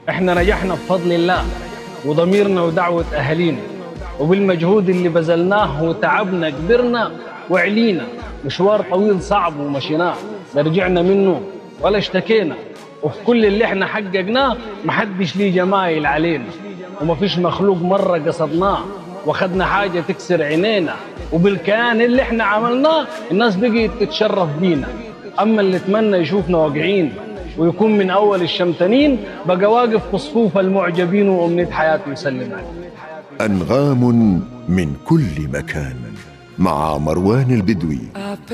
احنا نجحنا بفضل الله وضميرنا ودعوة أهالينا وبالمجهود اللي بذلناه وتعبنا قدرنا وعلينا مشوار طويل صعب ومشيناه لا رجعنا منه ولا اشتكينا وفي كل اللي احنا حققناه محدش ليه جمايل علينا ومفيش مخلوق مرة قصدناه واخدنا حاجة تكسر عينينا وبالكيان اللي احنا عملناه الناس بقيت تتشرف بينا اما اللي اتمنى يشوفنا واقعين ويكون من اول الشمتانين بقى واقف في صفوف المعجبين وامنية حياته يسلم عليه أنغام من كل مكان مع مروان البدوي